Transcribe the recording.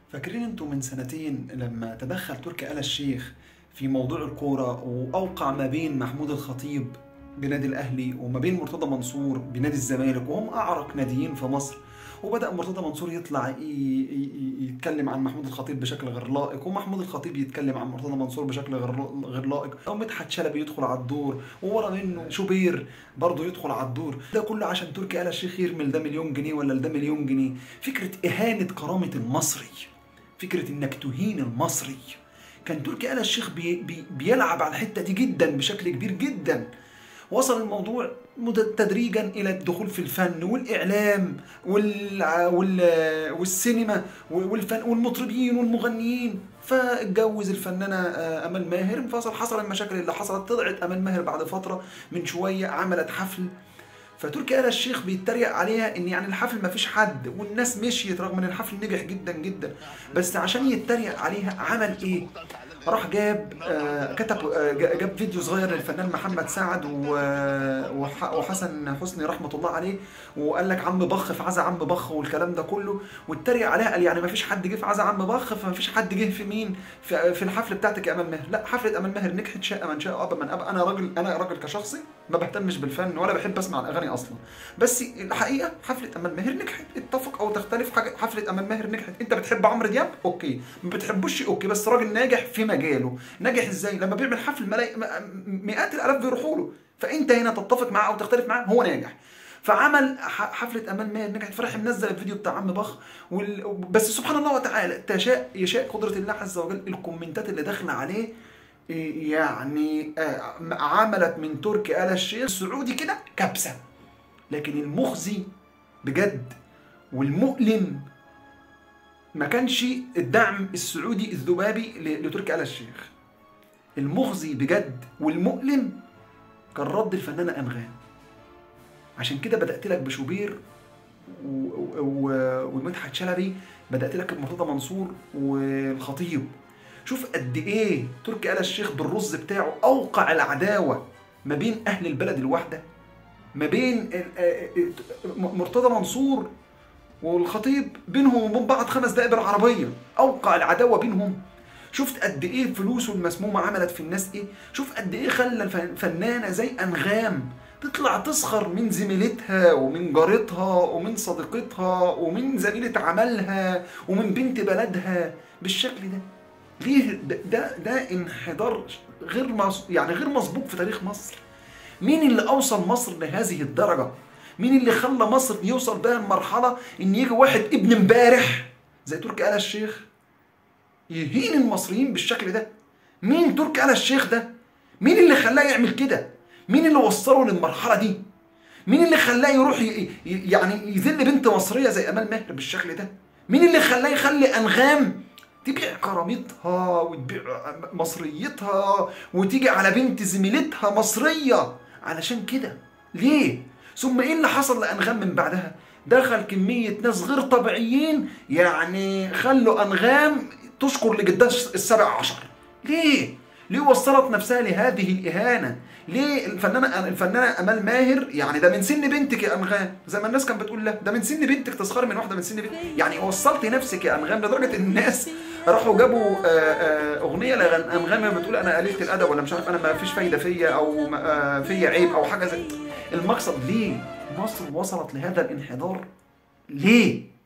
فاكرين انتوا من سنتين لما تدخل تركي آل الشيخ في موضوع الكورة وأوقع ما بين محمود الخطيب بنادي الأهلي وما بين مرتضى منصور بنادي الزمالك وهم أعرق ناديين في مصر وبدأ مرتضى منصور يطلع ي- ي- ي- يتكلم عن محمود الخطيب بشكل غير لائق ومحمود الخطيب يتكلم عن مرتضى منصور بشكل غير غير لائق أو مدحت شلبي يدخل على الدور وورا منه شوبير برضه يدخل على الدور ده كله عشان تركي آل الشيخ يرمي ده مليون جنيه ولا ده مليون جنيه فكرة إهانة كرامة المصري فكره انك تهين المصري كان تركي آل الشيخ بي بي بيلعب على الحته دي جدا بشكل كبير جدا وصل الموضوع مد- تدريجا الى الدخول في الفن والاعلام وال وال والسينما والفن والمطربين والمغنيين فاتجوز الفنانه آه، امل ماهر انفصل حصل المشاكل اللي حصلت طلعت امل ماهر بعد فتره من شويه عملت حفل فتركي آل الشيخ بيتريق عليها ان يعني الحفل ما فيش حد والناس مشيت رغم ان الحفل نجح جدا جدا بس عشان يتريق عليها عمل ايه راح جاب آه كتب آه جاب فيديو صغير للفنان محمد سعد و- وح- وحسن حسني رحمه الله عليه وقال لك عم بخ في عزا عم بخ والكلام ده كله واتريق عليها قال يعني ما فيش حد جه في عزا عم بخ فما فيش حد جه في مين في, في الحفل بتاعتك يا امل ماهر لا حفله امل ماهر نجحت شاء من شاء ابى من ابى انا راجل انا راجل كشخصي ما بهتمش بالفن ولا بحب اسمع الاغاني اصلا بس الحقيقه حفله امل ماهر نجحت اتفق او تختلف حاجه حفله امل ماهر نجحت انت بتحب عمرو دياب اوكي ما بتحبوش اوكي بس راجل ناجح في مجاله ناجح ازاي لما بيعمل حفل ملاي... م- مئات الالاف بيروحوا له فانت هنا تتفق معاه او تختلف معاه هو ناجح فعمل ح- حفله امال ماهر نجحت فراح منزل الفيديو بتاع عم بخ وال... بس سبحان الله وتعالى تشاء يشاء قدره الله عز وجل الكومنتات اللي داخله عليه إيه يعني آه، عملت من تركي آل الشيخ السعودي كده كبسه لكن المخزي بجد والمؤلم ما كانش الدعم السعودي الذبابي ل- لتركي آل الشيخ المخزي بجد والمؤلم كان رد الفنانة أنغام عشان كده بدأت لك بشوبير و- و- ومدحت شلبي بدأت لك بمرتضى منصور والخطيب شوف قد ايه تركي آل الشيخ بالرز بتاعه أوقع العداوة ما بين أهل البلد الواحدة ما بين ال- آه، آه، مرتضى منصور والخطيب بينهم وبين بعض خمس دقايق بالعربيه اوقع العداوه بينهم شفت قد ايه فلوسه المسمومه عملت في الناس ايه شوف قد ايه خلى الفن- فنانه زي انغام تطلع تسخر من زميلتها ومن جارتها ومن صديقتها ومن زميلة عملها ومن بنت بلدها بالشكل ده ليه ده ده, ده انحدار غير مص... يعني غير مسبوق في تاريخ مصر مين اللي اوصل مصر لهذه الدرجه مين اللي خلى مصر يوصل بها المرحله ان يجي واحد ابن امبارح زي تركي آل الشيخ يهين المصريين بالشكل ده مين تركي آل الشيخ ده مين اللي خلاه يعمل كده مين اللي وصله للمرحله دي مين اللي خلاه يروح ي... ي- يعني يذل بنت مصريه زي امال ماهر بالشكل ده مين اللي خلاه يخلي انغام تبيع كرامتها وتبيع مصريتها وتيجي على بنت زميلتها مصريه علشان كده ليه ثم ايه اللي حصل لانغام من بعدها دخل كميه ناس غير طبيعيين يعني خلوا انغام تشكر لجدها السابع عشر ليه ليه وصلت نفسها لهذه الاهانه ليه الفنانه الفنانه امال ماهر يعني ده من سن بنتك يا انغام زي ما الناس كانت بتقول لا ده من سن بنتك تسخري من واحده من سن بنتك يعني وصلت نفسك يا انغام لدرجه ان الناس راحوا جابوا آه، آه، اغنيه لانغام وهي بتقول انا قليله الادب ولا مش عارف انا ما فيش فايده فيا او ما- آه، فيا عيب او حاجه زي المقصد ليه مصر وصلت لهذا الانحدار ليه